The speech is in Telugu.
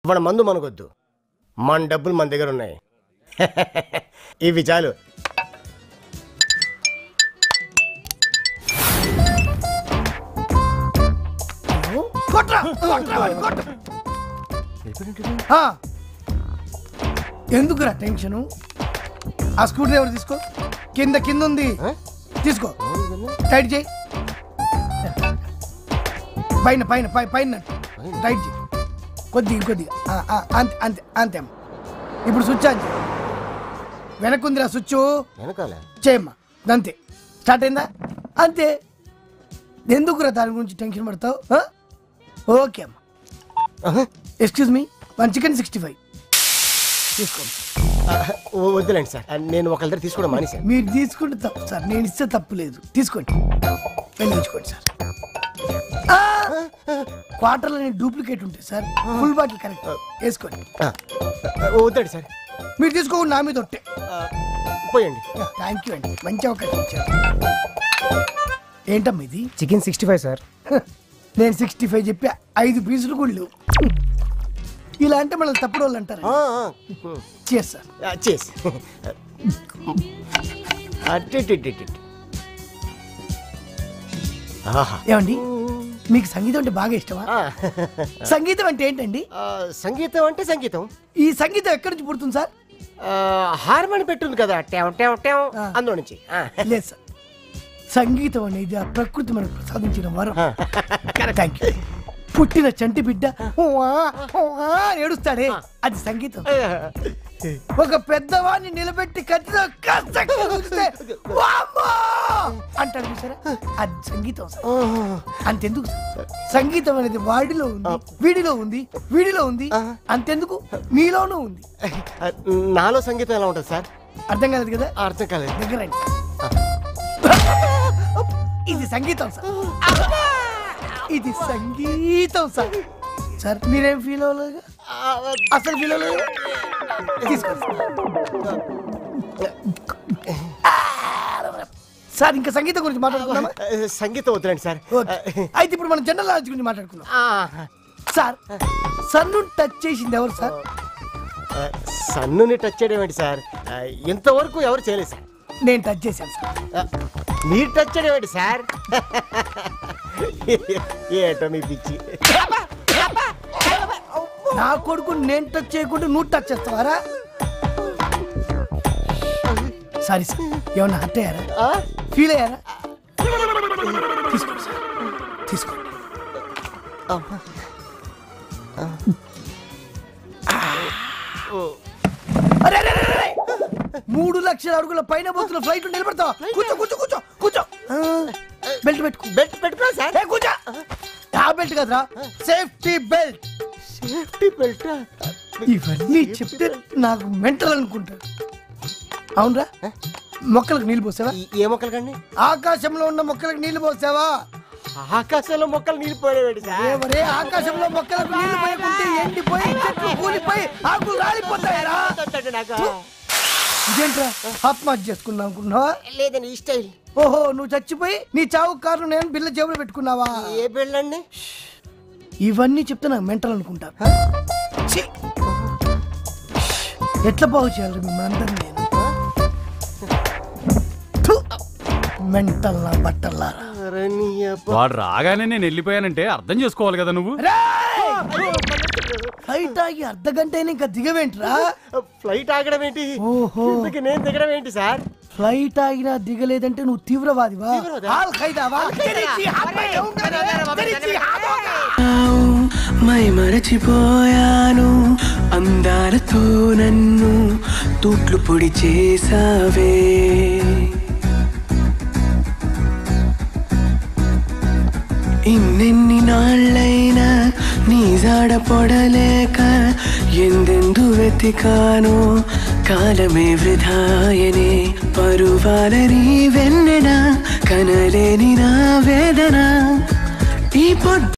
మన మందు మనకొద్దు మన డబ్బులు మన దగ్గర ఉన్నాయి ఇవి చాలు కొట్రా కొట్రా వాడిని, కొట్టు. ఆ. ఎందుకురా టెన్షను ఆ స్క్రూ డ్రైవర్ తీసుకో కింద కింద ఉంది తీసుకో టైట్ చేయి పైన పైన పై పైన టైట్ చేయి కొద్దిగా కొద్దిగా ఆ, ఆ, అంతే అంతే అంతే అమ్మ ఇప్పుడు స్విచ్ ఆన్ చేయి వెనక్కుందిరా స్విచ్ వెనకాల చేయమ్మా అంతే స్టార్ట్ అయిందా అంతే ఎందుకురా దాని గురించి టెన్షన్ పడతావు ఆ? ఓకే అమ్మా excuse me one chicken sixty five తీసుకోండి వద్దులేండి సార్ నేను ఒకరి దగ్గర తీసుకోవడం మానేశాను మీరు తీసుకుంటే తప్పు సార్ నేను ఇస్తే తప్పు లేదు తీసుకోండి వెళ్ళించుకోండి సార్ క్వార్టర్లో డూప్లికేట్ ఉంటాయి సార్ ఫుల్ బాటిల్ కరెక్ట్ వేసుకోండి ఆ, వద్దండి సార్ మీరు తీసుకోకుండా నా మీద ఒట్టే ఆ, పోయండి థ్యాంక్ యూ అండి మంచి అవకాశం ఇచ్చారు ఏంటమ్మా ఇది చికెన్ సిక్స్టీ ఫైవ్ సార్ హ, నేను సిక్స్టీ ఫైవ్ చెప్పి ఐదు పీసులు కూడా లేవు ఇలా అంటే మనల్ని తప్పుడు వాళ్ళు అంటారు ఆ, ఆ, చేస్ సార్ ఆ, చేసి అట్టి, టి, టి, టి. ఆహా ఏమండి మీకు సంగీతం అంటే బాగా ఇష్టమా ఆ, సంగీతం అంటే ఏంటండి ఆ, సంగీతం అంటే సంగీతం ఈ సంగీతం ఎక్కడి నుంచి పుడుతుంది సార్ ఆ, హార్మోని పెట్టుంది కదా టెవ్ టెవ్ టెవ్ ఆ. అందులో నుంచి ఆ. లేదు సార్ సంగీతం అనేది ఆ ప్రకృతి మనకు ప్రసాదించిన వరం థ్యాంక్ యూ పుట్టిన చంటి బిడ్డ ఉవ్వా, ఉవ్వా అని ఏడుస్తాడే అది సంగీతం ఒక పెద్దవాడిని నిలబెట్టి కత్తిలో కాస్త గుద్దితే, వామ్మో! అంటాడు చూసారా అది సంగీతం సార్ అంతెందుకు సార్? సంగీతం అనేది వాడిలో ఉంది వీడిలో ఉంది వీడిలో ఉంది అంతెందుకు మీలోనూ ఉంది ఆ, నాలో సంగీతం ఎలా ఉంటుంది సార్ అర్థం కాలేదు కదా అర్థం కాలేదు దగ్గర రండి. ఇది సంగీతం సార్ ఇది సంగీతం సార్ సార్ మీరేం ఫీల్ అవ్వలేదు అసలు ఫీల్ అవ్వలేదు తీసుకోండి సార్ ఇంకా సంగీతం గురించి మాట్లాడుకుందామా ఆ, సంగీతం వద్దులేండి సార్ ఓకే. అయితే ఇప్పుడు మనం జనరల్ నాలెడ్జ్ గురించి మాట్లాడుకుందాం ఆ, సార్ సన్ను టచ్ చేసింది ఎవరు సార్ ఆ, సన్నుని టచ్ చేయడం ఏంటి సార్ ఆ, ఇంతవరకు ఎవరు చేయలేదు సార్ నేను టచ్ చేశాను సార్ ఆ, మీరు టచ్ చేయడం ఏంటి సార్ ఏటో మీ పిచ్చి నా కొడుకు నేను టచ్ చేయకుండా నువ్వు టచ్ చేస్తావారా సారీ సార్ ఏమన్నా హర్ట్ అయ్యారా ఆ? ఫీల్ అయ్యారా తీసుకోండి సార్ తీసుకోండి అరే, అరే, అరే, అరే! మూడు లక్షల అడుగుల పైన పోతున్న ఫ్లైట్ నిలబడతావా కూర్చో కూర్చో కూర్చో కూర్చో ఆ, బెల్ట్ పెట్టుకో బెల్ట్ పెట్టుకున్నా సార్ ఏ, కూర్చో ఆ బెల్ట్ కదరా సేఫ్టీ బెల్ట్ సేఫ్టీ బెల్ట్ ఇవన్నీ చెప్తే నాకు మెంటల్ అనుకుంటాడు అవునరా మొక్కలకు నీళ్ళు పోసావా ఏ మొక్కలు కండి ఆకాశంలో ఉన్న మొక్కలకు నీళ్లు పోసావా ఆకాశంలో మొక్కలు నీళ్ళు పోయేవాడి సార్ ఎవరే ఆకాశంలో మొక్కలకు నీళ్లు పోయకుంటే ఎండిపోయి చెట్లు కూలిపోయి ఆకులు రాలిపోతాయరా నాకు ఇదేంట్రా ఆత్మహత్య చేసుకున్నావు అనుకున్నావా లేదండి ఈ స్టైల్ ఓహో నువ్వు చచ్చిపోయి నీ చావు కారణం నేను బిల్ల జేబులో పెట్టుకున్నావా ఏ బెళ్ళండి ఇవన్నీ చెప్తే నాకు మెంటల్ అనుకుంటారు ఛీ! ఎట్లా బాగు చేయాలి మిమ్మల్ని అందరినీ నేను థు! మెంటల్ నా బట్టల్లారా వాడు రాగానే నేను వెళ్ళిపోయానంటే అర్థం చేసుకోవాలి కదా నువ్వు ఫ్లైట్ ఆగి అర్ధ గంట అయినా ఇంకా దిగవేంట్రా ఫ్లైట్ ఆగడం ఏంటి ఓహో ఇంతకీ నేను దిగడం ఏంటి సార్ ఫ్లైట్ ఆగినా దిగలేదంటే నువ్వు తీవ్రవాదివా తీవ్రవాదా? ఆల్ ఖైదావా తెరిచి హాత్మై ఉంగరే, తెరిచి హాతోగా. మై మరచిపోయాను అందాలతో నన్ను తూట్లు పొడి చేసావే ఇన్నెన్ని నాళ్ళైనా నీ జాడ పొడలేక ఎందెందు వెతికానో కాలమే వృధాయనే పరువాలని వెన్నెన కనలేని నా వేదన ఈ పొద్దు